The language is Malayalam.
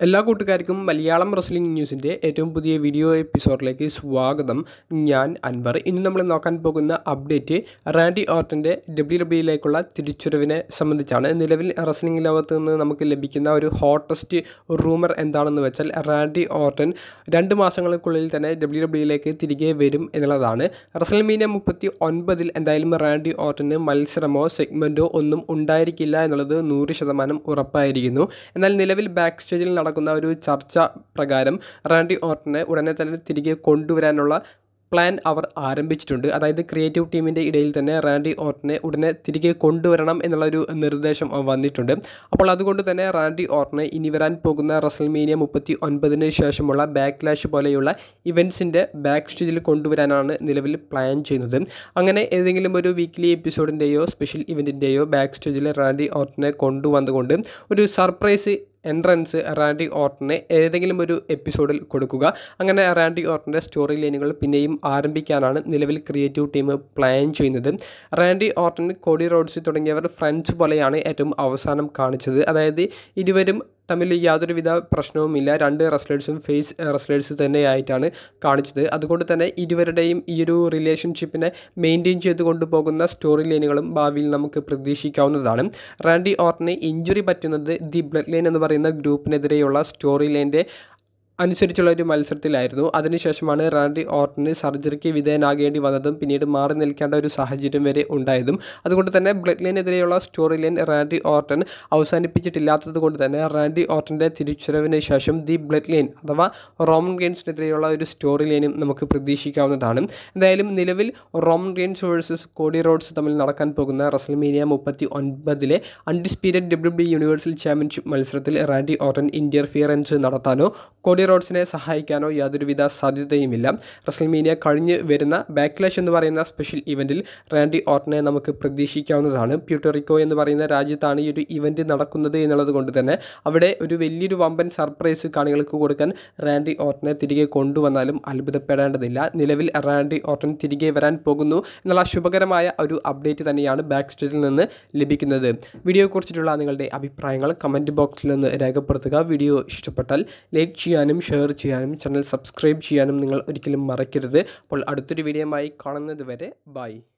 എല്ലാ കൂട്ടുകാർക്കും മലയാളം റെസ്ലിംഗ് ന്യൂസിൻ്റെ ഏറ്റവും പുതിയ വീഡിയോ എപ്പിസോഡിലേക്ക് സ്വാഗതം ഞാൻ അൻവർ ഇന്ന് നമ്മൾ നോക്കാൻ പോകുന്ന അപ്ഡേറ്റ് റാൻഡി ഓർട്ടൻ്റെ ഡബ്ല്യു ഡബ്ല്യുയിലേക്കുള്ള തിരിച്ചുവരവിനെ സംബന്ധിച്ചാണ് നിലവിൽ റെസ്ലിംഗ് ലോകത്ത് നിന്ന് നമുക്ക് ലഭിക്കുന്ന ഒരു ഹോട്ടസ്റ്റ് റൂമർ എന്താണെന്ന് വെച്ചാൽ റാൻഡി ഓർട്ടൻ രണ്ട് മാസങ്ങൾക്കുള്ളിൽ തന്നെ ഡബ്ല്യു ഡബ്ല്യുയിലേക്ക് തിരികെ വരും എന്നുള്ളതാണ് റെസ്ൽമീനിയ മുപ്പത്തി ഒൻപതിൽ എന്തായാലും റാൻഡി ഓർട്ടന് മത്സരമോ സെഗ്മെൻറ്റോ ഒന്നും ഉണ്ടായിരിക്കില്ല എന്നുള്ളത് നൂറ് ശതമാനം ഉറപ്പായിരിക്കുന്നു എന്നാൽ നിലവിൽ ബാക്ക് സ്റ്റേജിൽ നടക്കുന്ന ഒരു ചർച്ച പ്രകാരം റാൻഡി ഓർട്ടനെ ഉടനെ തന്നെ തിരികെ കൊണ്ടുവരാനുള്ള പ്ലാൻ അവർ ആരംഭിച്ചിട്ടുണ്ട് അതായത് ക്രിയേറ്റീവ് ടീമിൻ്റെ ഇടയിൽ തന്നെ റാൻഡി ഓർട്ടനെ ഉടനെ തിരികെ കൊണ്ടുവരണം എന്നുള്ളൊരു നിർദ്ദേശം വന്നിട്ടുണ്ട് അപ്പോൾ അതുകൊണ്ട് തന്നെ റാൻഡി ഓർട്ടനെ ഇനി വരാൻ പോകുന്ന റസൽമീനിയ മുപ്പത്തി ഒൻപതിന് ശേഷമുള്ള ബാക്ക്ലാഷ് പോലെയുള്ള ഇവൻറ്റ്സിൻ്റെ ബാക്ക് സ്റ്റേജിൽ കൊണ്ടുവരാനാണ് നിലവിൽ പ്ലാൻ ചെയ്യുന്നത് അങ്ങനെ ഏതെങ്കിലും ഒരു വീക്ക്ലി എപ്പിസോഡിൻ്റെയോ സ്പെഷ്യൽ ഇവൻറ്റിൻ്റെയോ ബാക്ക് സ്റ്റേജിൽ റാൻഡി ഓർട്ടനെ കൊണ്ടുവന്നുകൊണ്ട് ഒരു സർപ്രൈസ് എൻട്രൻസ് റാൻഡി ഓർട്ടനെ ഏതെങ്കിലും ഒരു എപ്പിസോഡിൽ കൊടുക്കുക അങ്ങനെ റാൻഡി ഓർട്ടൻ്റെ സ്റ്റോറി ലൈനുകൾ പിന്നെയും ആരംഭിക്കാനാണ് നിലവിൽ ക്രിയേറ്റീവ് ടീം പ്ലാൻ ചെയ്യുന്നത് റാൻഡി ഓർട്ടൻ കോഡി റോഡ്സ് തുടങ്ങിയവർ ഫ്രണ്ട്സ് പോലെയാണ് ഏറ്റവും അവസാനം കാണിച്ചത് അതായത് ഇരുവരും തമ്മിൽ യാതൊരുവിധ പ്രശ്നവുമില്ല രണ്ട് റെസ്ലേഴ്സും ഫേസ് റെസ്ലേഴ്സ് തന്നെയായിട്ടാണ് കാണിച്ചത് അതുകൊണ്ട് തന്നെ ഇരുവരുടെയും ഈ ഒരു റിലേഷൻഷിപ്പിനെ മെയിൻറ്റെയിൻ ചെയ്ത് കൊണ്ടുപോകുന്ന സ്റ്റോറി ലൈനുകളും ഭാവിയിൽ നമുക്ക് പ്രതീക്ഷിക്കാവുന്നതാണ് റാൻഡി ഓർട്ടന് ഇഞ്ചുറി പറ്റുന്നത് ദി ബ്ലഡ് ലൈൻ എന്ന് പറയുന്ന ഗ്രൂപ്പിനെതിരെയുള്ള സ്റ്റോറി ലൈൻ്റെ അനുസരിച്ചുള്ള ഒരു മത്സരത്തിലായിരുന്നു അതിനുശേഷമാണ് റാൻഡി ഓർട്ടന് സർജറിക്ക് വിധേയനാകേണ്ടി വന്നതും പിന്നീട് മാറി നിൽക്കേണ്ട ഒരു സാഹചര്യം വരെ ഉണ്ടായതും അതുകൊണ്ട് തന്നെ ബ്ലഡ് ലൈനെതിരെയുള്ള സ്റ്റോറി ലൈൻ റാൻഡി ഓർട്ടൻ അവസാനിപ്പിച്ചിട്ടില്ലാത്തത് കൊണ്ട് തന്നെ റാൻഡി ഓർട്ടൻ്റെ തിരിച്ചുവരവിന് ശേഷം ദി ബ്ലഡ് ലൈൻ അഥവാ റോമൻ ഗെയിൻസിനെതിരെയുള്ള ഒരു സ്റ്റോറി ലൈനും നമുക്ക് പ്രതീക്ഷിക്കാവുന്നതാണ് എന്തായാലും നിലവിൽ Roman Reigns versus Cody Rhodes തമ്മിൽ നടക്കാൻ പോകുന്ന റസൽമീനിയ മുപ്പത്തി ഒൻപതിലെ undisputed W B universal championship മത്സരത്തിൽ റാൻഡി ഓർട്ടൻ ഇൻ്റർഫിയറൻസ് നടത്താനോ കോഡി റോഡ്സിനെ സഹായിക്കാനോ യാതൊരുവിധ സാധ്യതയുമില്ല റസൽമീനിയ കഴിഞ്ഞ് വരുന്ന ബാക്ക്ലാഷ് എന്ന് പറയുന്ന സ്പെഷ്യൽ ഇവൻറ്റിൽ റാൻഡി ഓർട്ടനെ നമുക്ക് പ്രതീക്ഷിക്കാവുന്നതാണ് പ്യൂട്ടോറിക്കോ എന്ന് പറയുന്ന രാജ്യത്താണ് ഈ ഒരു ഇവൻറ്റ് നടക്കുന്നത് എന്നുള്ളത് കൊണ്ട് തന്നെ അവിടെ ഒരു വലിയൊരു വമ്പൻ സർപ്രൈസ് കാണികൾക്ക് കൊടുക്കാൻ റാൻഡി ഓർട്ടനെ തിരികെ കൊണ്ടുവന്നാലും അത്ഭുതപ്പെടേണ്ടതില്ല നിലവിൽ റാൻഡി ഓർട്ടൻ തിരികെ വരാൻ പോകുന്നു എന്നുള്ള ശുഭകരമായ ഒരു അപ്ഡേറ്റ് തന്നെയാണ് ബാക്ക് സ്റ്റേജിൽ നിന്ന് ലഭിക്കുന്നത് വീഡിയോയെക്കുറിച്ചിട്ടുള്ള നിങ്ങളുടെ അഭിപ്രായങ്ങൾ കമൻറ്റ് ബോക്സിൽ നിന്ന് രേഖപ്പെടുത്തുക വീഡിയോ ഇഷ്ടപ്പെട്ടാൽ ലൈക്ക് ചെയ്യാനും ഷെയർ ചെയ്യാനും ചാനൽ സബ്സ്ക്രൈബ് ചെയ്യാനും നിങ്ങൾ ഒരിക്കലും മറക്കരുത് അപ്പോൾ അടുത്തൊരു വീഡിയോയുമായി കാണുന്നത് വരെ ബൈ